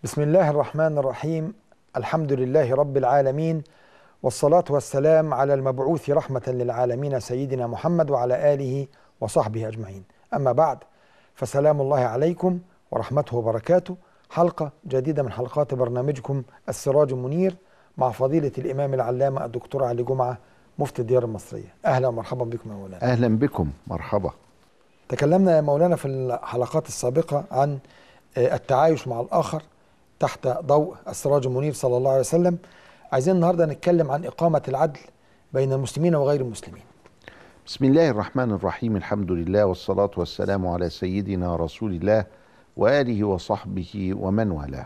بسم الله الرحمن الرحيم الحمد لله رب العالمين والصلاة والسلام على المبعوث رحمة للعالمين سيدنا محمد وعلى آله وصحبه أجمعين أما بعد فسلام الله عليكم ورحمته وبركاته حلقة جديدة من حلقات برنامجكم السراج المنير مع فضيلة الإمام العلامة الدكتور علي جمعة مفتي الديار المصرية أهلا ومرحبا بكم يا مولانا اهلا بكم مرحبا تكلمنا يا مولانا في الحلقات السابقة عن آه، التعايش مع الآخر تحت ضوء السراج المنير صلى الله عليه وسلم عايزين النهاردة نتكلم عن إقامة العدل بين المسلمين وغير المسلمين بسم الله الرحمن الرحيم الحمد لله والصلاة والسلام على سيدنا رسول الله وآله وصحبه ومن والاه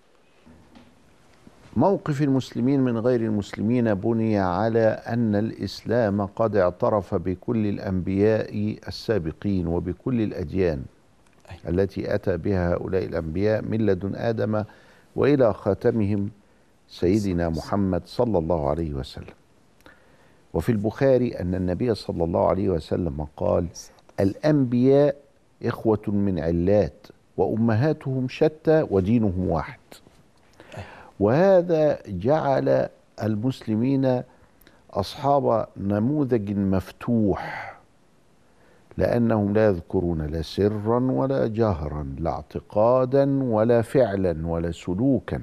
موقف المسلمين من غير المسلمين بني على أن الإسلام قد اعترف بكل الأنبياء السابقين وبكل الأديان التي أتى بها هؤلاء الأنبياء من لدن آدم وإلى خاتمهم سيدنا محمد صلى الله عليه وسلم وفي البخاري أن النبي صلى الله عليه وسلم قال الأنبياء إخوة من علات وأمهاتهم شتى ودينهم واحد وهذا جعل المسلمين أصحاب نموذج مفتوح لأنهم لا يذكرون لا سرا ولا جهرا لا اعتقادا ولا فعلا ولا سلوكا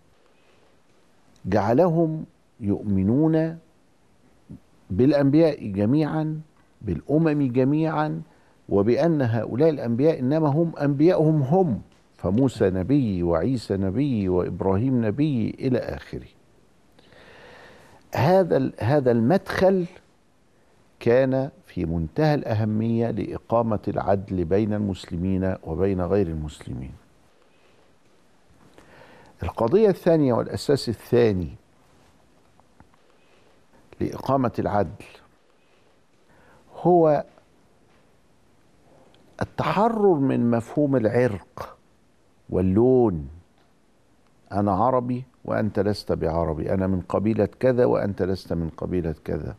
جعلهم يؤمنون بالأنبياء جميعا بالأمم جميعا وبأن هؤلاء الأنبياء إنما هم أنبياءهم هم فموسى نبي وعيسى نبي وإبراهيم نبي إلى آخره هذا هذا المدخل كان في منتهى الأهمية لإقامة العدل بين المسلمين وبين غير المسلمين القضية الثانية والأساس الثاني لإقامة العدل هو التحرر من مفهوم العرق واللون أنا عربي وأنت لست بعربي أنا من قبيلة كذا وأنت لست من قبيلة كذا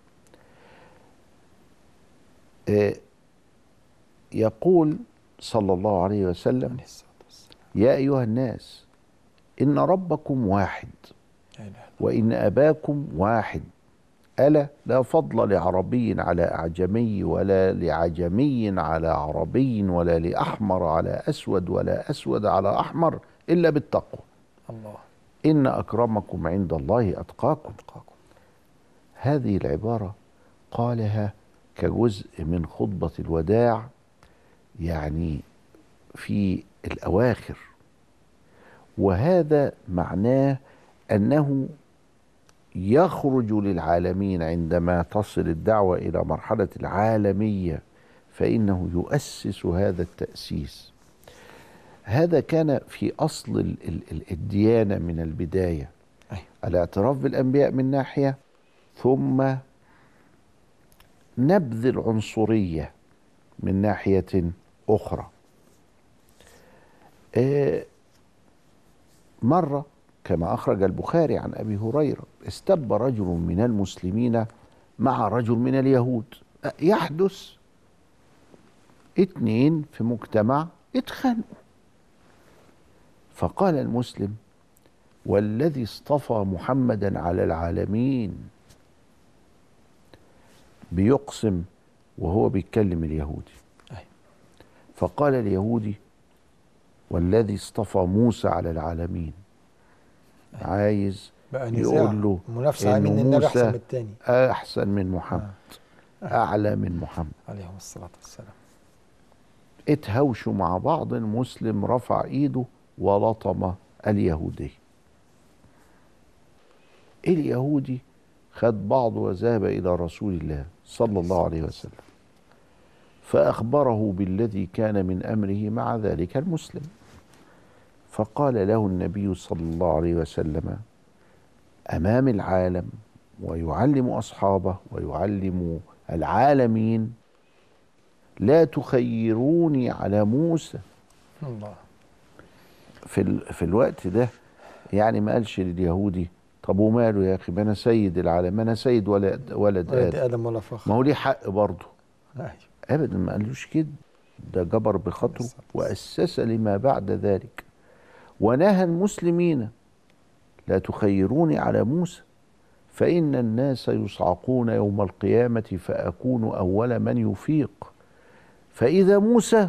آه، يقول صلى الله عليه وسلم عليه الصلاة والسلام يا أيها الناس إن ربكم واحد لا إله إلا وإن أباكم واحد ألا لا فضل لعربي على أعجمي ولا لعجمي على عربي ولا لأحمر على أسود ولا أسود على أحمر إلا بالتقوى الله إن أكرمكم عند الله أتقاكم أتقاكم هذه العبارة قالها كجزء من خطبة الوداع يعني في الأواخر وهذا معناه أنه يخرج للعالمين عندما تصل الدعوة إلى مرحلة العالمية فإنه يؤسس هذا التأسيس هذا كان في أصل ال- ال- ال- الديانة من البداية أيوة. الاعتراف بالأنبياء من ناحية ثم نبذ العنصرية من ناحية أخرى آه، مرة كما أخرج البخاري عن أبي هريرة استب رجل من المسلمين مع رجل من اليهود آه، يحدث اتنين في مجتمع اتخانقوا فقال المسلم والذي اصطفى محمدا على العالمين بيقسم وهو بيتكلم اليهودي أيوة. فقال اليهودي والذي اصطفى موسى على العالمين عايز بقى نزاع يقول له منافسة إنه مين النبي أحسن موسى من التاني أحسن من محمد أعلى من محمد عليه الصلاة والسلام اتهاوشوا مع بعض المسلم رفع ايده ولطم اليهودي اليهودي خد بعضه وذهب الى رسول الله صلى الله عليه وسلم فاخبره بالذي كان من امره مع ذلك المسلم فقال له النبي صلى الله عليه وسلم امام العالم ويعلم اصحابه ويعلم العالمين لا تخيروني على موسى الله في ال... في الوقت ده يعني ما قالش لليهودي طب وماله يا اخي ما انا سيد العالم ما انا سيد ولد ولد ولد ادم آدم ولا فخر ما هو ليه حق برضه أيوة. ابدا ما قالوش كده ده جبر بخاطره واسس لما بعد ذلك ونهى المسلمين لا تخيروني على موسى فإن الناس يصعقون يوم القيامة فأكون أول من يفيق فإذا موسى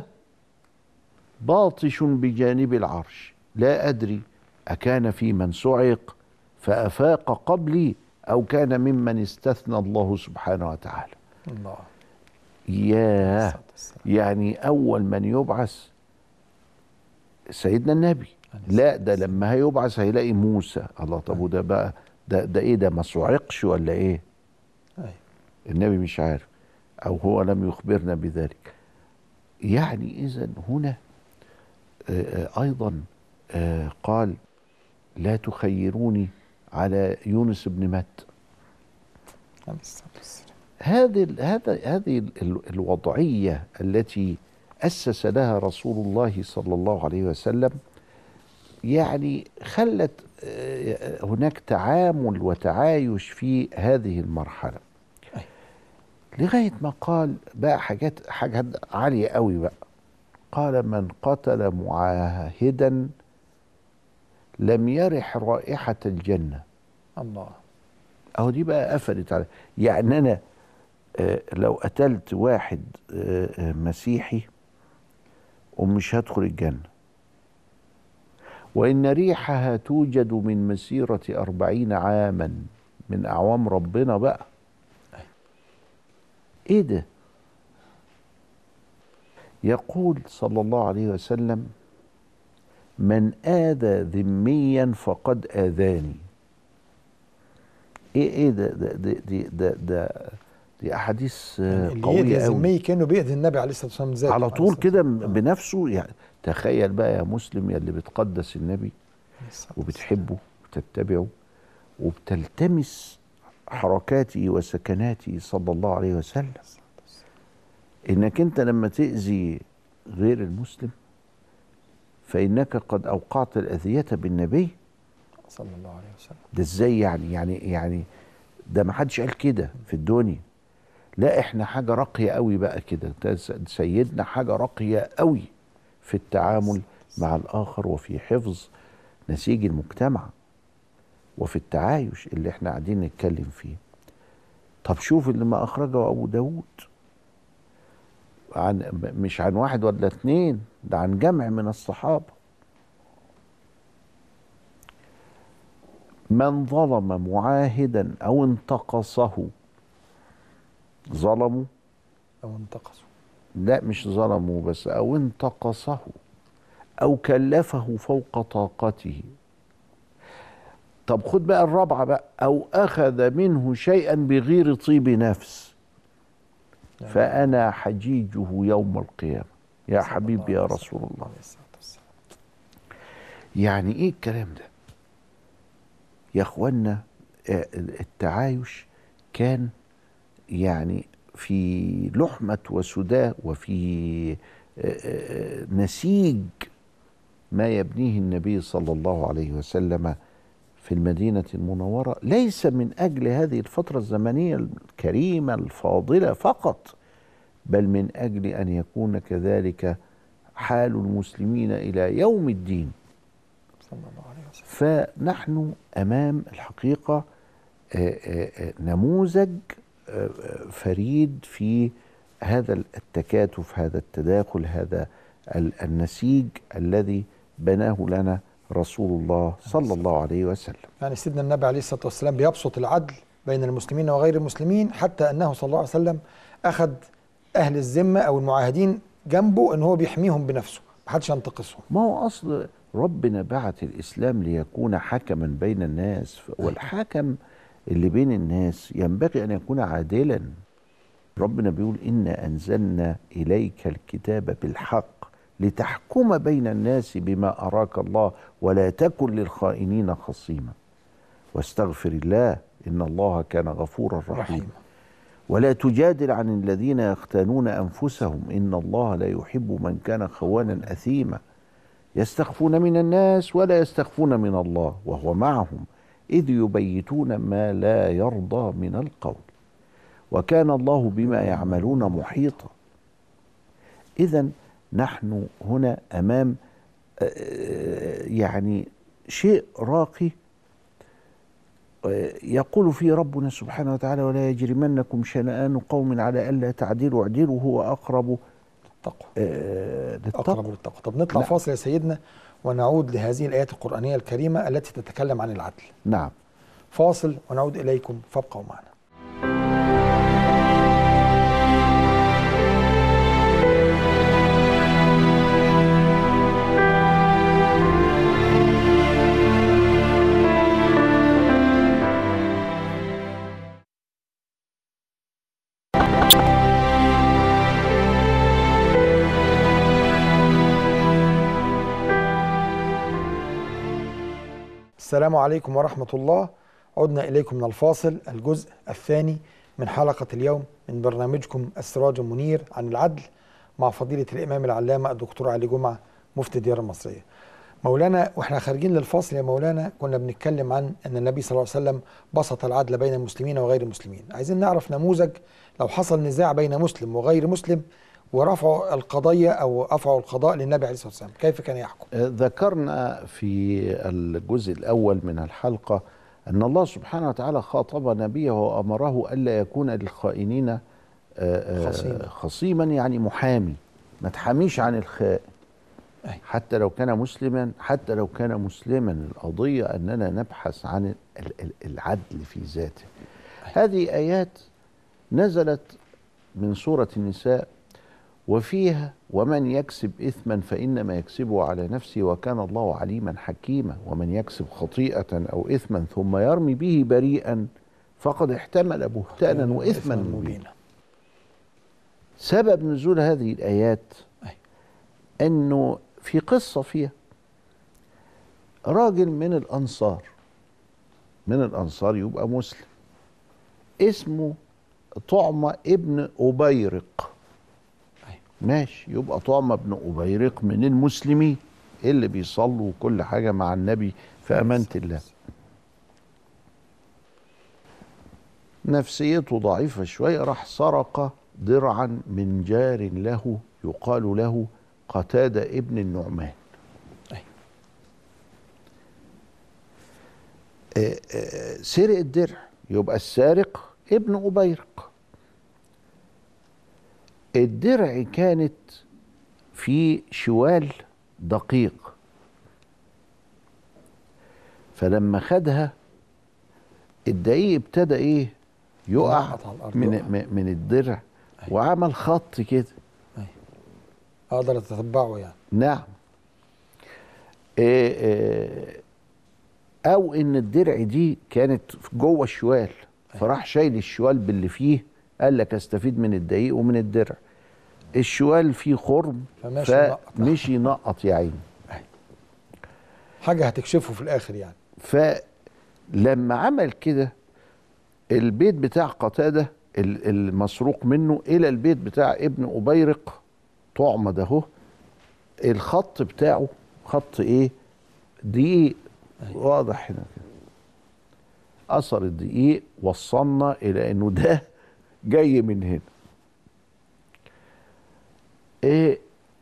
باطش بجانب العرش لا أدري أكان في من صعق فأفاق قبلي أو كان ممن استثنى الله سبحانه وتعالى الله ياه الصلاة والسلام. يعني أول من يبعث سيدنا النبي لا ده لما هيبعث هيلاقي موسى الله طب وده بقى ده ده ايه ده ما صعقش ولا ايه أيوة. النبي مش عارف او هو لم يخبرنا بذلك يعني اذا هنا آه، آه، ايضا آه، قال لا تخيروني على يونس بن مت عليه الصلاة والسلام. هذه ال- هذا هذه ال- ال- الوضعيه التي اسس لها رسول الله صلى الله عليه وسلم يعني خلت آه، هناك تعامل وتعايش في هذه المرحله أي. لغايه ما قال بقى حاجات حاجات عاليه قوي بقى قال من قتل معاهدا لم يرح رائحه الجنه الله اهو دي بقى قفلت على يعني انا آه، لو قتلت واحد آه، آه، مسيحي ومش هدخل الجنة وإن ريحها توجد من مسيرة أربعين عاما من أعوام ربنا بقى إيه ده يقول صلى الله عليه وسلم من آذى ذميا فقد آذاني ايه ايه ده ده ده ده, ده, ده دي احاديث آه، اللي قويه يأذي قوي الذمي كانه بيأذي النبي عليه الصلاة والسلام ذاته على عليه طول الصلاة كده والسلام. بنفسه يعني تخيل بقى يا مسلم يا اللي بتقدس النبي عليه الصلاة وبتحبه وتتبعه وبتلتمس حركاته وسكناته صلى الله عليه وسلم انك انت لما تأذي غير المسلم فإنك قد أوقعت الأذية بالنبي صلى الله عليه وسلم ده ازاي يعني يعني يعني ده ما حدش قال كده في الدنيا لا احنا حاجه راقيه قوي بقى كده ده س- سيدنا حاجه راقيه قوي في التعامل مع الاخر وفي حفظ نسيج المجتمع وفي التعايش اللي احنا قاعدين نتكلم فيه طب شوف اللي ما اخرجه ابو داود عن م- مش عن واحد ولا اتنين ده عن جمع من الصحابه من ظلم معاهدا او انتقصه ظلموا أو انتقصوا لا مش ظلموا بس او انتقصه او كلفه فوق طاقته طب خد بقى الرابعه بقى او اخذ منه شيئا بغير طيب نفس يعني فانا حجيجه يوم القيامه يا صلى حبيبي الله يا عليه رسول وسلم. الله عليه الصلاة والسلام. يعني ايه الكلام ده يا اخوانا آه، التعايش كان يعني في لحمة وسداة وفي آه، آه، نسيج ما يبنيه النبي صلى الله عليه وسلم في المدينة المنورة ليس من أجل هذه الفترة الزمنية الكريمة الفاضلة فقط بل من أجل أن يكون كذلك حال المسلمين إلى يوم الدين صلى الله عليه وسلم فنحن امام الحقيقه آه، آه، آه، نموذج آه، آه، فريد في هذا التكاتف هذا التداخل هذا ال- النسيج الذي بناه لنا رسول الله صلى الله عليه وسلم يعني سيدنا النبي عليه الصلاة والسلام بيبسط العدل بين المسلمين وغير المسلمين حتى أنه صلى الله عليه وسلم أخذ أهل الذمة أو المعاهدين جنبه أن هو بيحميهم بنفسه محدش ينتقصهم ما هو اصل ربنا بعت الاسلام ليكون حكما بين الناس ف- والحكم اللي بين الناس ينبغي ان يكون عادلا ربنا بيقول انا انزلنا اليك الكتاب بالحق لتحكم بين الناس بما اراك الله ولا تكن للخائنين خصيما واستغفر الله ان الله كان غفورا رحيما رحيما ولا تجادل عن الذين يختانون انفسهم ان الله لا يحب من كان خوانا اثيما يستخفون من الناس ولا يستخفون من الله وهو معهم اذ يبيتون ما لا يرضى من القول وكان الله بما يعملون محيطا اذا نحن هنا امام آه، يعني شيء راقي آه، يقول فيه ربنا سبحانه وتعالى ولا يجرمنكم شنآن قوم على ألا تعدلوا اعدلوا هو أقرب التقوى آه، اقرب للتقوى للتقوى طب نطلع نعم. فاصل يا سيدنا ونعود لهذه الايات القرانيه الكريمه التي تتكلم عن العدل نعم فاصل ونعود اليكم فابقوا معنا السلام عليكم ورحمة الله عدنا إليكم من الفاصل الجزء الثاني من حلقة اليوم من برنامجكم السراج المنير عن العدل مع فضيلة الإمام العلامة الدكتور علي جمعة مفتي الديار المصرية مولانا واحنا خارجين للفاصل يا مولانا كنا بنتكلم عن ان النبي صلى الله عليه وسلم بسط العدل بين المسلمين وغير المسلمين عايزين نعرف نموذج لو حصل نزاع بين مسلم وغير مسلم ورفعوا القضية او رفعوا القضاء للنبي عليه الصلاة والسلام كيف كان يحكم آه، ذكرنا في الجزء الأول من الحلقة أن الله سبحانه وتعالى خاطب نبيه وأمره ألا يكون للخائنين آه، آه، خصيما. خصيما يعني محامي ما تحاميش عن الخائن أي. حتى لو كان مسلما حتى لو كان مسلما القضية أننا نبحث عن ال- ال- العدل في ذاته هذه آيات نزلت من سورة النساء وفيها ومن يكسب إثما فإنما يكسبه على نفسه وكان الله عليما حكيما ومن يكسب خطيئة أو إثما ثم يرمي به بريئا فقد احتمل بهتانا وإثما مبينا سبب نزول هذه الآيات أي. أنه في قصة فيها راجل من الأنصار من الأنصار يبقى مسلم اسمه طعمة ابن أبيرق أي. ماشي يبقى طعمة ابن أبيرق من المسلمين اللي بيصلوا وكل حاجة مع النبي في أمانة الله نفسيته ضعيفة شوية راح سرق درعا من جار له يقال له قتادة ابن النعمان أي. آه، آه، سرق الدرع يبقى السارق ابن أبيرق الدرع كانت في شوال دقيق فلما خدها الدقيق ابتدى ايه يقع ينقط على الأرض، من يقع. من من الدرع وعمل خط كده اقدر اتتبعه يعني نعم إيه إيه او ان الدرع دي كانت جوه الشوال فراح شايل الشوال باللي فيه قال لك استفيد من الدقيق ومن الدرع الشوال فيه خرم فماشي نقط. فمشي نقط يا عيني حاجة هتكشفه في الاخر يعني فلما عمل كده البيت بتاع قتادة ال- المسروق منه إلى البيت بتاع ابن أبيرق طعمة ده هو الخط بتاعه خط إيه دقيق واضح هنا كده أثر الدقيق وصلنا إلى إنه ده جاي من هنا إيه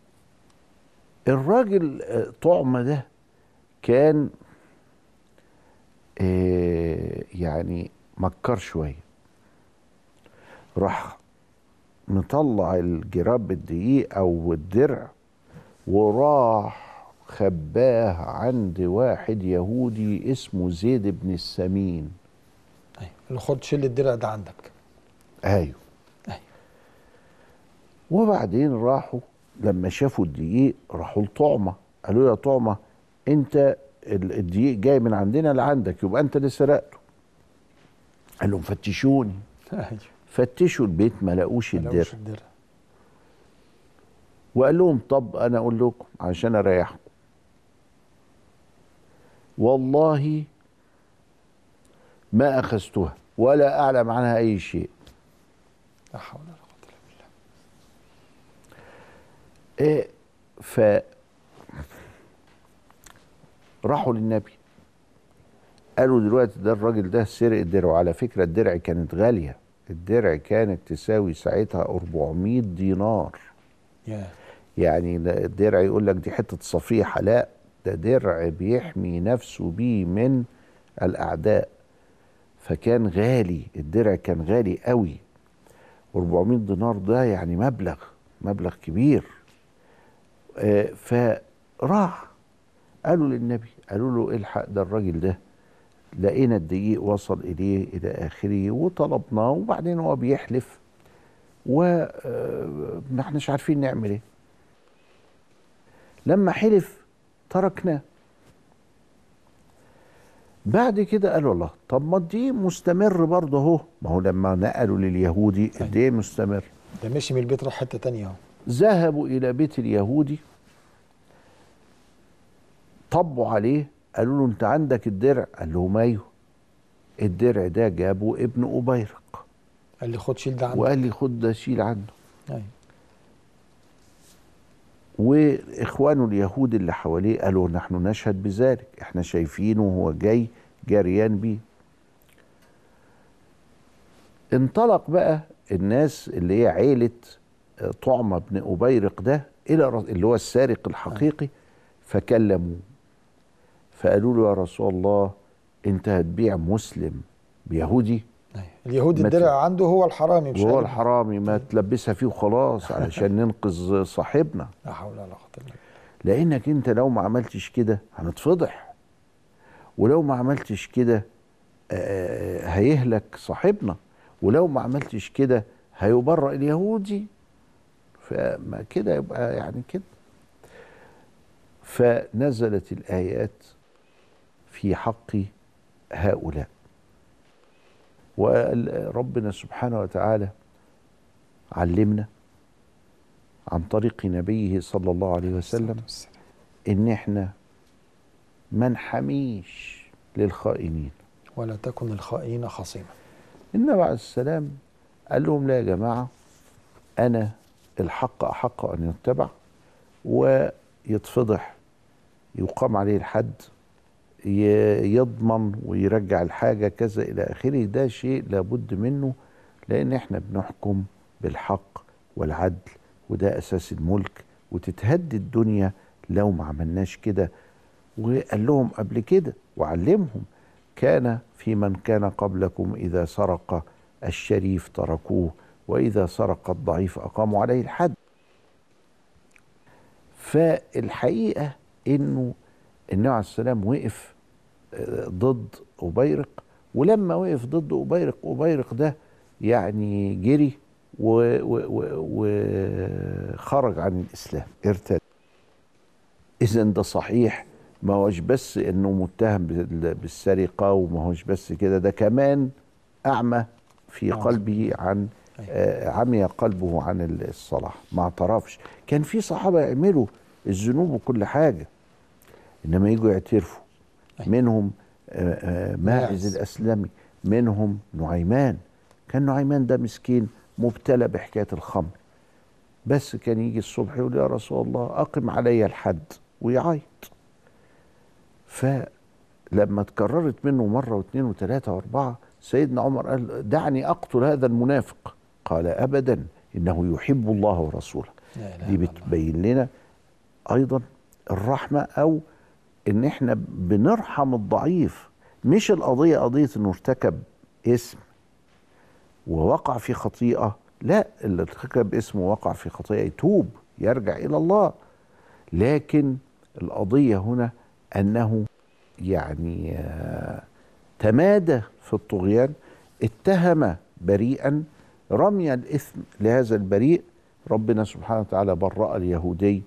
الراجل آه، طعمة ده كان آه، يعني مكر شويه راح مطلع الجراب الدقيق او الدرع وراح خباه عند واحد يهودي اسمه زيد بن السمين أيوة. اللي خد شيل الدرع ده عندك ايوه أيوة. وبعدين راحوا لما شافوا الدقيق راحوا لطعمه قالوا له يا طعمه انت ال- الدقيق جاي من عندنا لعندك يبقى انت اللي سرقته قال لهم فتشوني ايوه فتشوا البيت ما لقوش ما الدرع لقوش الدرع وقال لهم طب انا اقول لكم عشان اريحكم والله ما اخذتها ولا اعلم عنها اي شيء لا حول ولا قوة الا بالله إيه ف راحوا للنبي قالوا دلوقتي ده الراجل ده سرق الدرع وعلى فكره الدرع كانت غاليه الدرع كانت تساوي ساعتها 400 دينار يا يعني لا- الدرع يقول لك دي حته صفيحه لا ده درع بيحمي نفسه بيه من الاعداء فكان غالي الدرع كان غالي قوي و400 دينار ده يعني مبلغ مبلغ كبير آه، فراح قالوا للنبي قالوا له الحق ده الراجل ده لقينا الدقيق وصل اليه الى اخره وطلبناه وبعدين هو بيحلف وما احناش عارفين نعمل ايه لما حلف تركناه بعد كده قالوا الله طب ما الدقيق مستمر برضه اهو ما هو لما نقلوا لليهودي الدقيق مستمر ده مشي من البيت راح حته تانية اهو ذهبوا الى بيت اليهودي طبوا عليه قالوا له انت عندك الدرع قال لهم ايوه الدرع ده جابه ابن ابيرق قال لي خد شيل ده عندك وقال لي خد ده شيل عنه أيوة. واخوانه اليهود اللي حواليه قالوا نحن نشهد بذلك احنا شايفينه وهو جاي جريان بيه انطلق بقى الناس اللي هي عيلة آه، طعمة بن أبيرق ده إلى ر- اللي هو السارق الحقيقي فكلموه فقالوا له يا رسول الله أنت هتبيع مسلم بيهودي أيوة. اليهودي ما الدرع عنده هو الحرامي مش وهو قال- الحرامي ما تلبسها فيه وخلاص علشان ننقذ صاحبنا لا حول ولا قوه الا بالله لانك انت لو ما عملتش كده هنتفضح ولو ما عملتش كده آه، هيهلك صاحبنا ولو ما عملتش كده هيبرأ اليهودي فما كده يبقى يعني كده فنزلت الآيات في حق هؤلاء وربنا سبحانه وتعالى علمنا عن طريق نبيه صلى الله عليه وسلم والسلام. ان احنا ما نحميش للخائنين ولا تكن الخائنين خصيما النبي عليه السلام قال لهم لا يا جماعه انا الحق احق ان يتبع ويتفضح يقام عليه الحد ي- يضمن ويرجع الحاجه كذا الى اخره ده شيء لابد منه لان احنا بنحكم بالحق والعدل وده اساس الملك وتتهد الدنيا لو ما عملناش كده وقال لهم قبل كده وعلمهم كان في من كان قبلكم اذا سرق الشريف تركوه واذا سرق الضعيف اقاموا عليه الحد فالحقيقه انه النبي عليه السلام وقف آه، ضد أبيرق ولما وقف ضد أبيرق أبيرق ده يعني جري و- و- و- وخرج عن الإسلام ارتد إذا ده صحيح ما هوش بس إنه متهم بال- بالسرقة وما هوش بس كده ده كمان أعمى في نعم. قلبه عن آه، عمي قلبه عن الصلاح ما اعترفش كان في صحابة يعملوا الذنوب وكل حاجة إنما يجوا يعترفوا أيوة. منهم آه، آه، ماعز ماعز. الأسلمي منهم نعيمان كان نعيمان ده مسكين مبتلى بحكاية الخمر بس كان يجي الصبح يقول يا رسول الله أقم علي الحد ويعيط فلما تكررت منه مرة واثنين وثلاثة وأربعة سيدنا عمر قال دعني أقتل هذا المنافق قال أبدا إنه يحب الله ورسوله لا إله دي إلا الله. بتبين لنا ايضا الرحمه او ان احنا بنرحم الضعيف مش القضيه قضيه انه ارتكب اسم ووقع في خطيئه لا اللي ارتكب اسم ووقع في خطيئه يتوب يرجع الى الله لكن القضيه هنا انه يعني آه، تمادى في الطغيان اتهم بريئا رمي الاثم لهذا البريء ربنا سبحانه وتعالى برأ اليهودي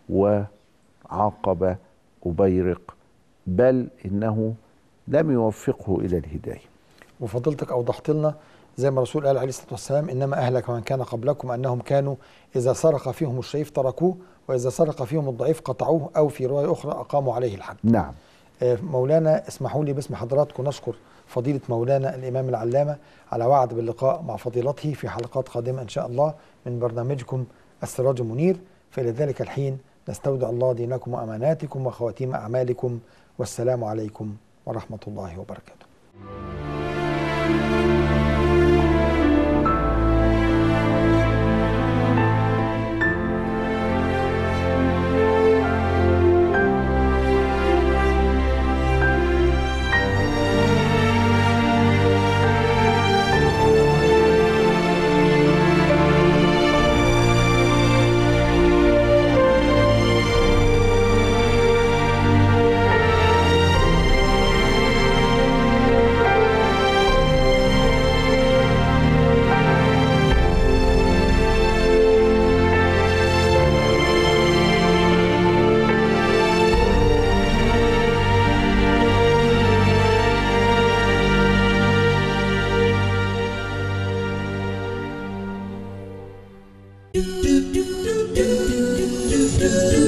وعاقب أبيرق بل إنه لم يوفقه إلى الهداية وفضلتك اوضحت لنا زي ما الرسول قال عليه الصلاه والسلام انما اهلك من كان قبلكم انهم كانوا اذا سرق فيهم الشريف تركوه واذا سرق فيهم الضعيف قطعوه او في روايه اخرى اقاموا عليه الحد. نعم آه، مولانا اسمحوا لي باسم حضراتكم نشكر فضيله مولانا الامام العلامه على وعد باللقاء مع فضيلته في حلقات قادمه ان شاء الله من برنامجكم السراج المنير فالى ذلك الحين نستودع الله دينكم واماناتكم وخواتيم اعمالكم والسلام عليكم ورحمه الله وبركاته. do do do do do do